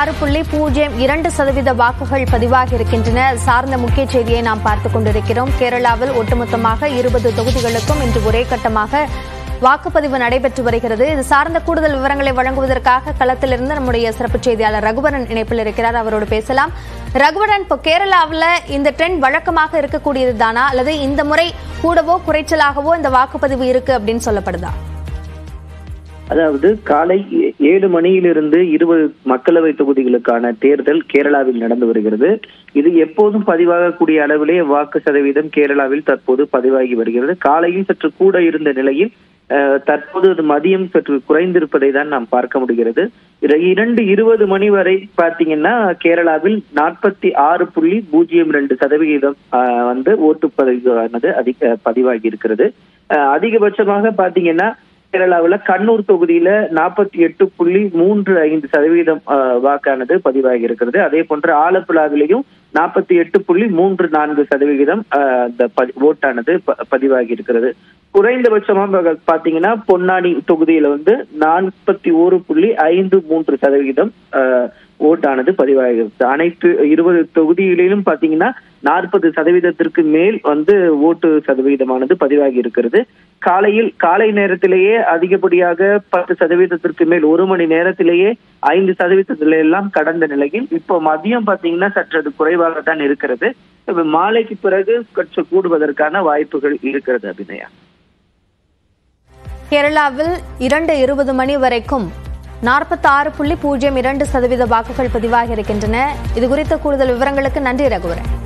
ஆறு புள்ளி பூஜ்ஜியம் இரண்டு சதவீத வாக்குகள் பதிவாகி இருக்கின்றன சார்ந்த முக்கிய செய்தியை நாம் பார்த்துக் கொண்டிருக்கிறோம் கேரளாவில் ஒட்டுமொத்தமாக இருபது தொகுதிகளுக்கும் இன்று ஒரே கட்டமாக வாக்குப்பதிவு நடைபெற்று வருகிறது இது சார்ந்த கூடுதல் விவரங்களை வழங்குவதற்காக களத்திலிருந்து நம்முடைய சிறப்பு செய்தியாளர் ரகுவரன் இணைப்பில் இருக்கிறார் அவரோடு பேசலாம் ரகுவரன் இப்போ கேரளாவில் இந்த ட்ரெண்ட் வழக்கமாக இருக்கக்கூடியது தானா அல்லது இந்த முறை கூடவோ குறைச்சலாகவோ இந்த வாக்குப்பதிவு இருக்கு அப்படின்னு சொல்லப்படுதா அதாவது காலை ஏ- ஏழு மணியிலிருந்து இருபது மக்களவை தொகுதிகளுக்கான தேர்தல் கேரளாவில் நடந்து வருகிறது இது எப்போதும் பதிவாகக்கூடிய அளவிலே வாக்கு சதவீதம் கேரளாவில் தற்போது பதிவாகி வருகிறது காலையில் சற்று கூட இருந்த நிலையில் அஹ், தற்போது அது மதியம் சற்று குறைந்திருப்பதை தான் நாம் பார்க்க முடிகிறது இர- இரண்டு இருபது மணி வரை பார்த்தீங்கன்னா கேரளாவில் நாற்பத்தி ஆறு புள்ளி பூஜ்ஜியம் ரெண்டு சதவிகிதம் அஹ், வந்து ஓட்டுப்பதிவானது அதிக பதிவாகி இருக்கிறது அஹ், அதிகபட்சமாக பார்த்தீங்கன்னா கேரளாவுல கண்ணூர் தொகுதியில நாற்பத்தி எட்டு புள்ளி மூன்று ஐந்து சதவீதம் அஹ், வாக்கானது பதிவாகி இருக்கிறது அதே போன்று ஆலப்புழாவிலையும் நாற்பத்தி எட்டு புள்ளி மூன்று நான்கு சதவிகிதம் அஹ், அந்த பதி- ஓட்டானது ப- பதிவாகி இருக்கிறது குறைந்தபட்சமா பா- பாத்தீங்கன்னா பொன்னானி தொகுதியில வந்து நாற்பத்தி ஒரு புள்ளி ஐந்து மூன்று சதவிகிதம் அஹ், ஓட்டானது பதிவாகி இருக்கு அனைத்து இருபது தொகுதிகளிலும் பாத்தீங்கன்னா நாற்பது சதவீதத்திற்கு மேல் வந்து ஓட்டு சதவீதமானது பதிவாகி இருக்கிறது காலையில் காலை நேரத்திலேயே அதிகப்படியாக பத்து சதவீதத்திற்கு மேல் ஒரு மணி நேரத்திலேயே ஐந்து சதவீதத்தில எல்லாம் கடந்த நிலையில் இப்போ மதியம் பாத்தீங்கன்னா சற்று அது குறைவாக தான் இருக்கிறது இப்ப மாலைக்கு பிறகு சற்று கூடுவதற்கான வாய்ப்புகள் இருக்கிறது அபிநயா கேரளாவில் இரண்டு இருபது மணி வரைக்கும் நாற்பத்தி ஆறு புள்ளி பூஜ்ஜியம் இரண்டு சதவீத வாக்குகள் பதிவாகி இருக்கின்றன இது குறித்த கூடுதல் விவரங்களுக்கு நன்றி ரகுவரன்